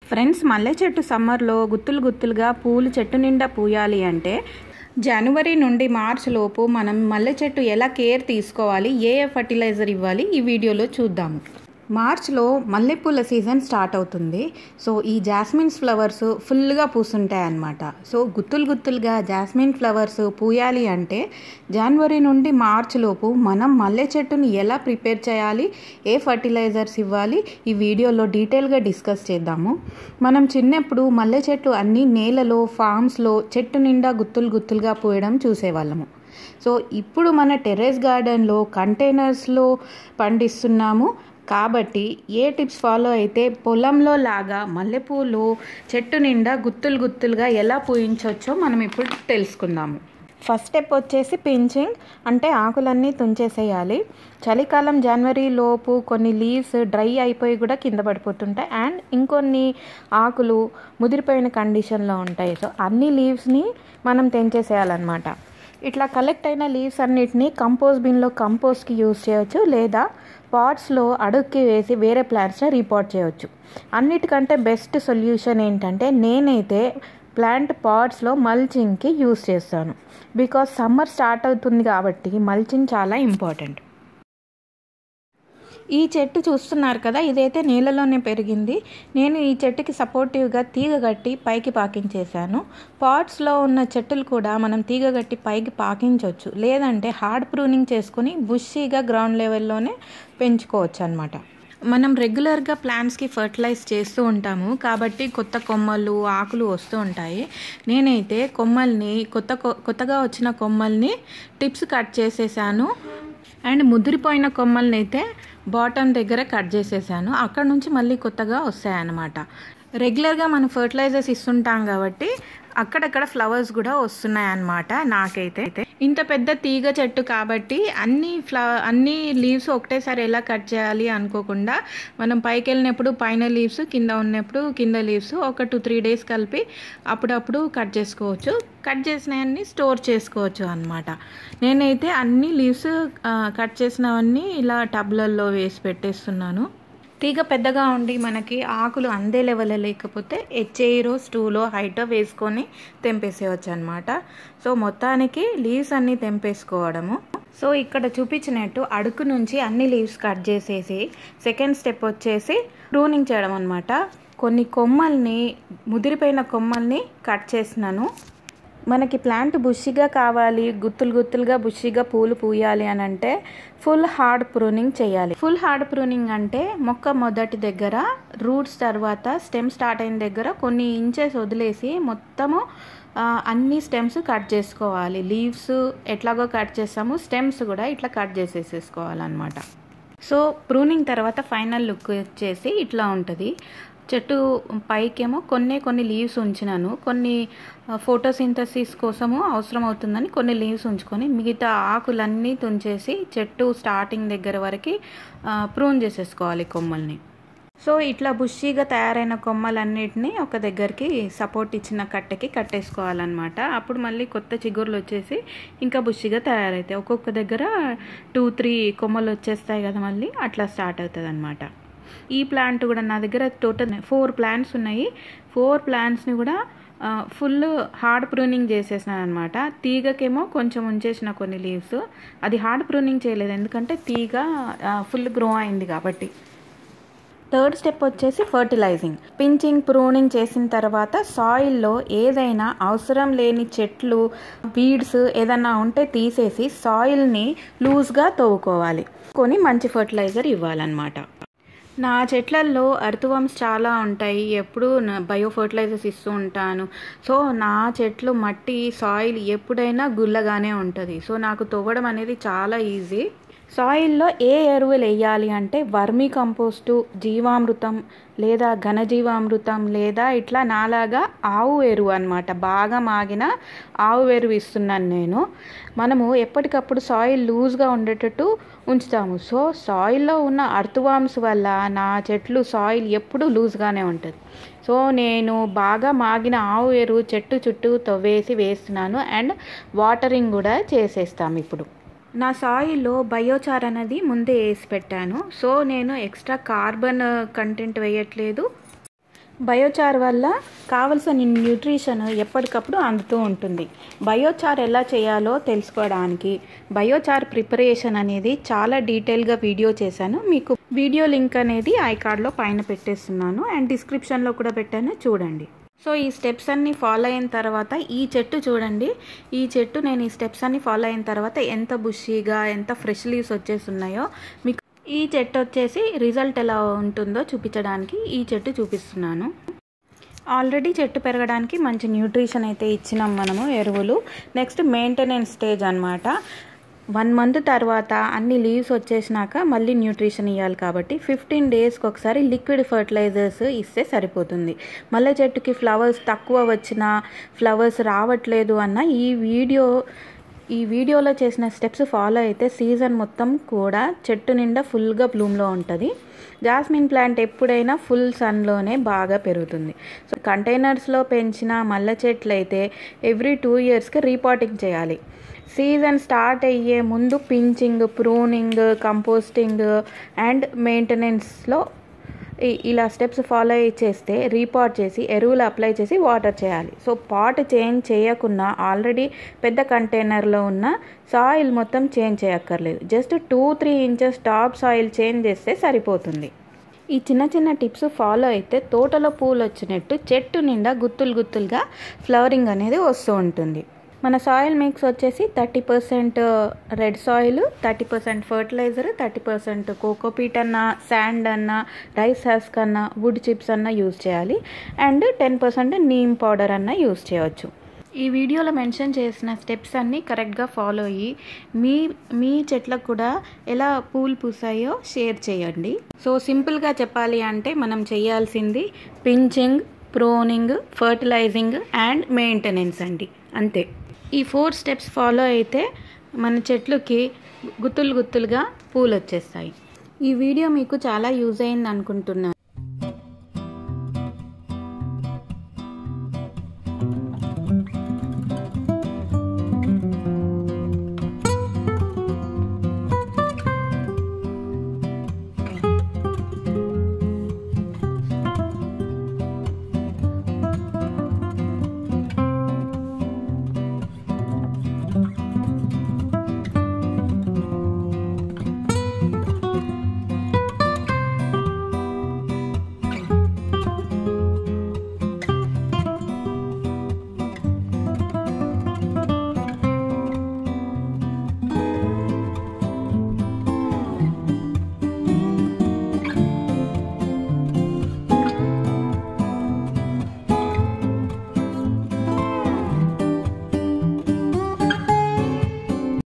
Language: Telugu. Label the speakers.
Speaker 1: ఫ్రెండ్స్ మల్లె చెట్టు సమ్మర్లో గుత్తులు గుత్తులుగా పూలు చెట్టు నిండా పూయాలి అంటే జనవరి నుండి మార్చ్ లోపు మనం మల్లె చెట్టు ఎలా కేర్ తీసుకోవాలి ఏ ఏ ఫర్టిలైజర్ ఇవ్వాలి ఈ వీడియోలో చూద్దాము మార్చ్లో మల్లెపూల సీజన్ స్టార్ట్ అవుతుంది సో ఈ జాస్మిన్స్ ఫ్లవర్స్ ఫుల్గా పూసుంటాయి అన్నమాట సో గుత్తులు గుత్తులుగా జాస్మిన్ ఫ్లవర్స్ పూయాలి అంటే జనవరి నుండి మార్చ్ లోపు మనం మల్లె చెట్టుని ఎలా ప్రిపేర్ చేయాలి ఏ ఫర్టిలైజర్స్ ఇవ్వాలి ఈ వీడియోలో డీటెయిల్గా డిస్కస్ చేద్దాము మనం చిన్నప్పుడు మల్లె చెట్టు అన్ని నేలలో ఫామ్స్లో చెట్టు నిండా గుత్తులు గుత్తులుగా పూయడం చూసేవాళ్ళము సో ఇప్పుడు మన టెర్రస్ గార్డెన్లో కంటైనర్స్లో పండిస్తున్నాము కాబట్టి ఏ టిప్స్ ఫాలో అయితే పొలంలో లాగా మల్లెపూలు చెట్టు నిండా గుత్తులు గుత్తులుగా ఎలా పూయించవచ్చో మనం ఇప్పుడు తెలుసుకుందాము ఫస్ట్ స్టెప్ వచ్చేసి పించింగ్ అంటే ఆకులన్నీ తుంచేసేయాలి చలికాలం జనవరి లోపు కొన్ని లీవ్స్ డ్రై అయిపోయి కూడా కింద పడిపోతుంటాయి అండ్ ఇంకొన్ని ఆకులు ముదిరిపోయిన కండిషన్లో ఉంటాయి సో అన్ని లీవ్స్ని మనం తెంచేసేయాలన్నమాట ఇట్లా కలెక్ట్ అయిన లీవ్స్ అన్నిటిని కంపోజ్ బిన్లో కంపోజ్కి యూజ్ చేయొచ్చు లేదా పాట్స్లో అడుక్కి వేసి వేరే ప్లాంట్స్ని రీపాట్ చేయొచ్చు అన్నిటికంటే బెస్ట్ సొల్యూషన్ ఏంటంటే నేనైతే ప్లాంట్ పాట్స్లో మల్చింగ్కి యూస్ చేస్తాను బికాస్ సమ్మర్ స్టార్ట్ అవుతుంది కాబట్టి మల్చింగ్ చాలా ఇంపార్టెంట్ ఈ చెట్టు చూస్తున్నారు కదా ఇదైతే నీళ్ళలోనే పెరిగింది నేను ఈ చెట్టుకి సపోర్టివ్గా తీగ కట్టి పైకి పాకించేశాను పాట్స్లో ఉన్న చెట్టులు కూడా మనం తీగ కట్టి పైకి పాకించవచ్చు లేదంటే హార్డ్ ప్రూనింగ్ చేసుకుని బుషీగా గ్రౌండ్ లెవెల్లోనే పెంచుకోవచ్చు అనమాట మనం రెగ్యులర్గా ప్లాంట్స్కి ఫర్టిలైజ్ చేస్తూ ఉంటాము కాబట్టి కొత్త కొమ్మలు ఆకులు వస్తూ ఉంటాయి నేనైతే కొమ్మల్ని కొత్త కొత్తగా వచ్చిన కొమ్మల్ని టిప్స్ కట్ చేసేసాను అండ్ ముదిరిపోయిన కొమ్మల్ని అయితే బాటమ్ దగ్గర కట్ చేసేసాను అక్కడ నుంచి మళ్ళీ కొత్తగా వస్తాయన్నమాట రెగ్యులర్గా మనం ఫర్టిలైజర్స్ ఇస్తుంటాం కాబట్టి అక్కడక్కడ ఫ్లవర్స్ కూడా వస్తున్నాయి అన్నమాట నాకైతే ఇంత పెద్ద తీగ చెట్టు కాబట్టి అన్ని ఫ్ల అన్ని లీవ్స్ ఒకటేసారి ఎలా కట్ చేయాలి అనుకోకుండా మనం పైకి వెళ్ళినప్పుడు పైన లీవ్స్ కింద ఉన్నప్పుడు కింద లీవ్స్ ఒక టూ త్రీ డేస్ కలిపి అప్పుడప్పుడు కట్ చేసుకోవచ్చు కట్ చేసినవన్నీ స్టోర్ చేసుకోవచ్చు అనమాట నేనైతే అన్ని లీవ్స్ కట్ చేసినవన్నీ ఇలా టబ్లల్లో వేసి పెట్టేస్తున్నాను తీగ పెద్దగా ఉండి మనకి ఆకులు అందే లెవెల్ లేకపోతే హెచ్ఏరో స్టూలో హైటో వేసుకొని తెంపేసేయచ్చు అనమాట సో మొత్తానికి లీవ్స్ అన్నీ తెంపేసుకోవడము సో ఇక్కడ చూపించినట్టు అడుగు నుంచి అన్ని లీవ్స్ కట్ చేసేసి సెకండ్ స్టెప్ వచ్చేసి ప్రూనింగ్ చేయడం అనమాట కొన్ని కొమ్మల్ని ముదిరిపోయిన కొమ్మల్ని కట్ చేసినాను మనకి ప్లాంట్ బుషిగా కావాలి గుత్తులు గుత్తులుగా బుషిగా పూలు పూయాలి అని అంటే ఫుల్ హార్డ్ ప్రూనింగ్ చేయాలి ఫుల్ హార్డ్ ప్రూనింగ్ అంటే మొక్క మొదటి దగ్గర రూట్స్ తర్వాత స్టెమ్ స్టార్ట్ అయిన దగ్గర కొన్ని ఇంచెస్ వదిలేసి మొత్తము అన్ని స్టెమ్స్ కట్ చేసుకోవాలి లీవ్స్ ఎట్లాగో కట్ చేస్తాము స్టెమ్స్ కూడా ఇట్లా కట్ చేసేసేసుకోవాలన్నమాట సో ప్రూనింగ్ తర్వాత ఫైనల్ లుక్ వచ్చేసి ఇట్లా ఉంటుంది చెట్టు పైకేమో కొన్ని కొన్ని లీవ్స్ ఉంచినాను కొన్ని ఫోటోసింథసిస్ కోసము అవసరం అవుతుందని కొన్ని లీవ్స్ ఉంచుకొని మిగతా ఆకులన్నీ తుంచేసి చెట్టు స్టార్టింగ్ దగ్గర వరకు ప్రూన్ చేసేసుకోవాలి కొమ్మల్ని సో ఇట్లా బుషీగా తయారైన కొమ్మలన్నిటిని ఒక దగ్గరికి సపోర్ట్ ఇచ్చిన కట్టెకి కట్టేసుకోవాలన్నమాట అప్పుడు మళ్ళీ కొత్త చిగుర్లు వచ్చేసి ఇంకా బుషీగా తయారవుతాయి ఒక్కొక్క దగ్గర టూ త్రీ కొమ్మలు వచ్చేస్తాయి కదా మళ్ళీ అట్లా స్టార్ట్ అవుతుంది అనమాట ఈ ప్లాంట్ కూడా నా దగ్గర టోటల్ ఫోర్ ప్లాంట్స్ ఉన్నాయి ఫోర్ ప్లాంట్స్ని కూడా ఫుల్ హార్డ్ ప్రూనింగ్ చేసేసినాను అనమాట తీగకేమో కొంచెం ఉంచేసిన కొన్ని లీవ్స్ అది హార్డ్ ప్రూనింగ్ చేయలేదు ఎందుకంటే తీగ ఫుల్ గ్రో అయింది కాబట్టి థర్డ్ స్టెప్ వచ్చేసి ఫర్టిలైజింగ్ పించింగ్ ప్రూనింగ్ చేసిన తర్వాత సాయిల్లో ఏదైనా అవసరం లేని చెట్లు బీడ్స్ ఏదైనా ఉంటే తీసేసి సాయిల్ని లూజ్గా తవ్వుకోవాలి కొని మంచి ఫర్టిలైజర్ ఇవ్వాలన్నమాట నా చెట్లల్లో అర్థవామ్స్ చాలా ఉంటాయి ఎప్పుడు బయో ఫర్టిలైజర్స్ ఇస్తూ ఉంటాను సో నా చెట్లు మట్టి సాయిల్ ఎప్పుడైనా గుల్లగానే ఉంటుంది సో నాకు తవ్వడం అనేది చాలా ఈజీ సాయిల్లో ఏ ఎరువులు వేయాలి అంటే వర్మీ కంపోస్టు జీవామృతం లేదా ఘనజీవామృతం లేదా ఇట్లా నాలాగా ఆవు ఎరువు అనమాట బాగా మాగిన ఆవు ఎరువు ఇస్తున్నాను నేను మనము ఎప్పటికప్పుడు సాయిల్ లూజ్గా ఉండేటట్టు ఉంచుతాము సో సాయిల్లో ఉన్న అర్థవామ్స్ వల్ల నా చెట్లు సాయిల్ ఎప్పుడు లూజ్గానే ఉంటుంది సో నేను బాగా మాగిన ఆవు ఎరువు చెట్టు చుట్టూ తవ్వేసి వేస్తున్నాను అండ్ వాటరింగ్ కూడా చేసేస్తాం ఇప్పుడు నా సాయిల్లో బయోచార్ అనేది ముందే వేసి పెట్టాను సో నేను ఎక్స్ట్రా కార్బన్ కంటెంట్ వేయట్లేదు బయోచార్ వల్ల కావలసిన న్యూట్రిషన్ ఎప్పటికప్పుడు అందుతూ ఉంటుంది బయోచార్ ఎలా చేయాలో తెలుసుకోవడానికి బయోచార్ ప్రిపరేషన్ అనేది చాలా డీటెయిల్గా వీడియో చేశాను మీకు వీడియో లింక్ అనేది ఐ కార్డ్లో పైన పెట్టేస్తున్నాను అండ్ డిస్క్రిప్షన్లో కూడా పెట్టాను చూడండి సో ఈ స్టెప్స్ అన్ని ఫాలో అయిన తర్వాత ఈ చెట్టు చూడండి ఈ చెట్టు నేను ఈ స్టెప్స్ అన్ని ఫాలో అయిన తర్వాత ఎంత బుషీగా ఎంత ఫ్రెష్ లీవ్స్ వచ్చేస్తున్నాయో మీకు ఈ చెట్టు వచ్చేసి రిజల్ట్ ఎలా ఉంటుందో చూపించడానికి ఈ చెట్టు చూపిస్తున్నాను ఆల్రెడీ చెట్టు పెరగడానికి మంచి న్యూట్రిషన్ అయితే ఇచ్చినాం మనము ఎరువులు నెక్స్ట్ మెయింటెనెన్స్ స్టేజ్ అనమాట వన్ మంత్ తర్వాత అన్ని లీవ్స్ వచ్చేసినాక మళ్ళీ న్యూట్రిషన్ ఇవ్వాలి కాబట్టి ఫిఫ్టీన్ డేస్కి ఒకసారి లిక్విడ్ ఫర్టిలైజర్స్ ఇస్తే సరిపోతుంది మల్లె చెట్టుకి ఫ్లవర్స్ తక్కువ వచ్చినా ఫ్లవర్స్ రావట్లేదు అన్న ఈ వీడియో ఈ వీడియోలో చేసిన స్టెప్స్ ఫాలో అయితే సీజన్ మొత్తం కూడా చెట్టు నిండా ఫుల్గా బ్లూమ్లో ఉంటుంది జాస్మిన్ ప్లాంట్ ఎప్పుడైనా ఫుల్ సన్లోనే బాగా పెరుగుతుంది సో కంటైనర్స్లో పెంచిన మల్లె చెట్లు అయితే ఎవ్రీ టూ ఇయర్స్కి రీపాటింగ్ చేయాలి సీజన్ స్టార్ట్ అయ్యే ముందు పించింగ్ ప్రూనింగ్ కంపోస్టింగ్ అండ్ మెయింటెనెన్స్లో ఇలా స్టెప్స్ ఫాలో చేస్తే రీపాట్ చేసి ఎరువులు అప్లై చేసి వాటర్ చేయాలి సో పాట్ చేంజ్ చేయకుండా ఆల్రెడీ పెద్ద కంటైనర్లో ఉన్న సాయిల్ మొత్తం చేంజ్ చేయక్కర్లేదు just two three inches top soil change చేస్తే సరిపోతుంది ఈ చిన్న చిన్న టిప్స్ ఫాలో అయితే తోటలో పూలు వచ్చినట్టు చెట్టు నిండా గుత్తులు గుత్తులుగా ఫ్లవరింగ్ అనేది వస్తూ ఉంటుంది మన సాయిల్ మిక్స్ వచ్చేసి thirty percent red soil thirty percent fertiliser thirty percent cocopeat అన్న శాండ్ అన్న రైస్ హస్క్ అన్న వుడ్ చిప్స్ అన్న యూజ్ చేయాలి and ten percent neem powder అన్న యూజ్ చేయవచ్చు ఈ వీడియోలో మెన్షన్ చేసిన స్టెప్స్ అన్నీ కరెక్ట్గా ఫాలో అయ్యి మీ మీ చెట్లకు కూడా ఎలా పూలు పూసాయో షేర్ చేయండి సో సింపుల్గా చెప్పాలి అంటే మనం చేయాల్సింది pinching pruning fertilising and maintenance అండి అంతే ఈ ఫోర్ స్టెప్స్ ఫాలో అయితే మన చెట్లుకి గుత్తులు గుత్తులుగా పూలు వచ్చేస్తాయి ఈ వీడియో మీకు చాలా యూజ్ అయింది అనుకుంటున్నాను